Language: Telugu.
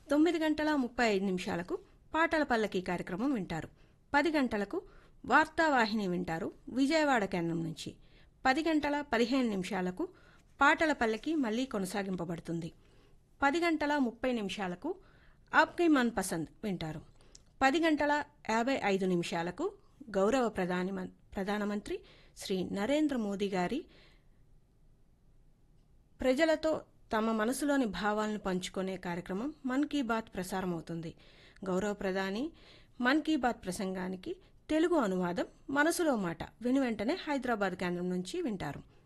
తొమ్మిది గంటల ముప్పై ఐదు నిమిషాలకు పాటల పల్లకి కార్యక్రమం వింటారు పది గంటలకు వార్తావాహిని వింటారు విజయవాడ కేంద్రం నుంచి పది గంటల పదిహేను నిమిషాలకు పాటల పల్లకి మళ్లీ కొనసాగింపబడుతుంది పది గంటల ముప్పై నిమిషాలకు ఆప్కి మన్ పసంద్ వింటారు పది గంటల యాభై ఐదు నిమిషాలకు గౌరవ ప్రధాని మన్- ప్రధానమంత్రి శ్రీ నరేంద్ర మోదీ గారి ప్రజలతో తమ మనసులోని భావాలను పంచుకునే కార్యక్రమం మన్ కీ బాత్ ప్రసారమవుతుంది గౌరవ ప్రధాని మన్ కీ బాత్ ప్రసంగానికి తెలుగు అనువాదం మనసులో మాట విని వెంటనే హైదరాబాద్ కేంద్రం నుంచి వింటారు